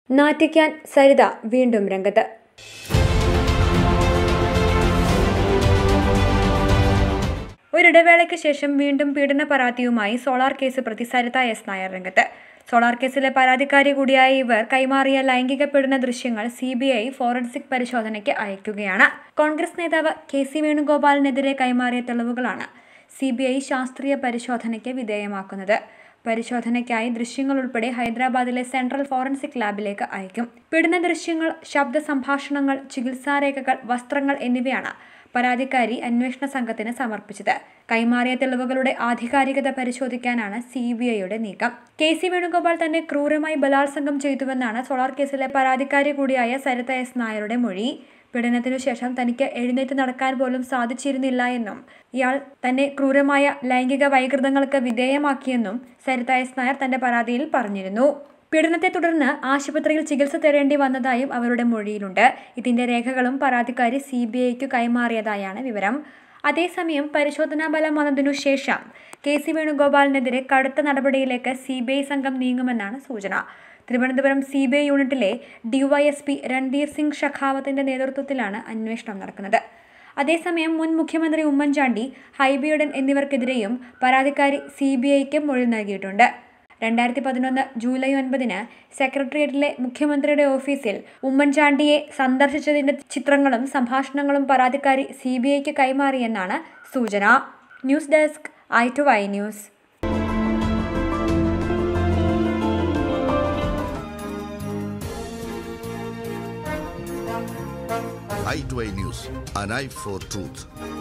നാറ്റിക്കാൻ സരിത വീണ്ടും രംഗത്ത് ഒരിടവേളയ്ക്ക് ശേഷം വീണ്ടും പീഡന പരാതിയുമായി സോളാർ കേസ് പ്രതി സരിത എസ് നായർ രംഗത്ത് സോളാർ കേസിലെ പരാതിക്കാരി കൂടിയായ ഇവർ കൈമാറിയ ലൈംഗിക പീഡന ദൃശ്യങ്ങൾ സി ബി ഐ ഫോറൻസിക് പരിശോധനയ്ക്ക് അയക്കുകയാണ് കോൺഗ്രസ് നേതാവ് കെ സി വേണുഗോപാലിനെതിരെ കൈമാറിയ തെളിവുകളാണ് സി ബി ഐ ശാസ്ത്രീയ പരിശോധനയ്ക്ക് വിധേയമാക്കുന്നത് പരിശോധനയ്ക്കായി ദൃശ്യങ്ങൾ ഉൾപ്പെടെ ഹൈദരാബാദിലെ സെൻട്രൽ ഫോറൻസിക് ലാബിലേക്ക് അയക്കും പീഡന ദൃശ്യങ്ങൾ ശബ്ദ സംഭാഷണങ്ങൾ ചികിത്സാരേഖകൾ വസ്ത്രങ്ങൾ എന്നിവയാണ് പരാതിക്കാരി അന്വേഷണ സംഘത്തിന് സമർപ്പിച്ചത് കൈമാറിയ തെളിവുകളുടെ ആധികാരികത പരിശോധിക്കാനാണ് സി ബി ഐയുടെ നീക്കം കെ സി വേണുഗോപാൽ തന്നെ ക്രൂരമായി ബലാത്സംഗം ചെയ്തുവെന്നാണ് സോളാർ കേസിലെ പരാതിക്കാരി കൂടിയായ സരിത എസ് നായരുടെ മൊഴി പീഡനത്തിനു ശേഷം തനിക്ക് എഴുന്നേറ്റ് നടക്കാൻ പോലും സാധിച്ചിരുന്നില്ല എന്നും ഇയാൾ തന്നെ ക്രൂരമായ ലൈംഗിക വൈകൃതങ്ങൾക്ക് വിധേയമാക്കിയെന്നും സരിത എസ് നായർ തന്റെ പരാതിയിൽ പറഞ്ഞിരുന്നു പീഡനത്തെ തുടർന്ന് ആശുപത്രിയിൽ ചികിത്സ തേടേണ്ടി വന്നതായും അവരുടെ മൊഴിയിലുണ്ട് ഇതിന്റെ രേഖകളും പരാതിക്കാരി സി ബി ഐക്ക് കൈമാറിയതായാണ് വിവരം അതേസമയം പരിശോധനാ ഫലം വന്നതിനു ശേഷം കെ സി വേണുഗോപാലിനെതിരെ കടുത്ത നടപടിയിലേക്ക് സി ബി ഐ സംഘം നീങ്ങുമെന്നാണ് സൂചന തിരുവനന്തപുരം സി ബി ഐ യൂണിറ്റിലെ ഡിവൈഎസ്പി രൺധീർ സിംഗ് ഷഖാവത്തിന്റെ നേതൃത്വത്തിലാണ് അന്വേഷണം നടക്കുന്നത് അതേസമയം മുൻ മുഖ്യമന്ത്രി ഉമ്മൻചാണ്ടി ഹൈബിയുഡൻ എന്നിവർക്കെതിരെയും പരാതിക്കാരി സി ബി ഐക്ക് മൊഴി നൽകിയിട്ടുണ്ട് രണ്ടായിരത്തി പതിനൊന്ന് ജൂലൈ ഒൻപതിന് സെക്രട്ടേറിയറ്റിലെ മുഖ്യമന്ത്രിയുടെ ഓഫീസിൽ ഉമ്മൻചാണ്ടിയെ സന്ദർശിച്ചതിന്റെ ചിത്രങ്ങളും സംഭാഷണങ്ങളും പരാതിക്കാരി സി ബി ഐക്ക് കൈമാറിയെന്നാണ് സൂചന news desk I two I news i2i News, an eye for truth.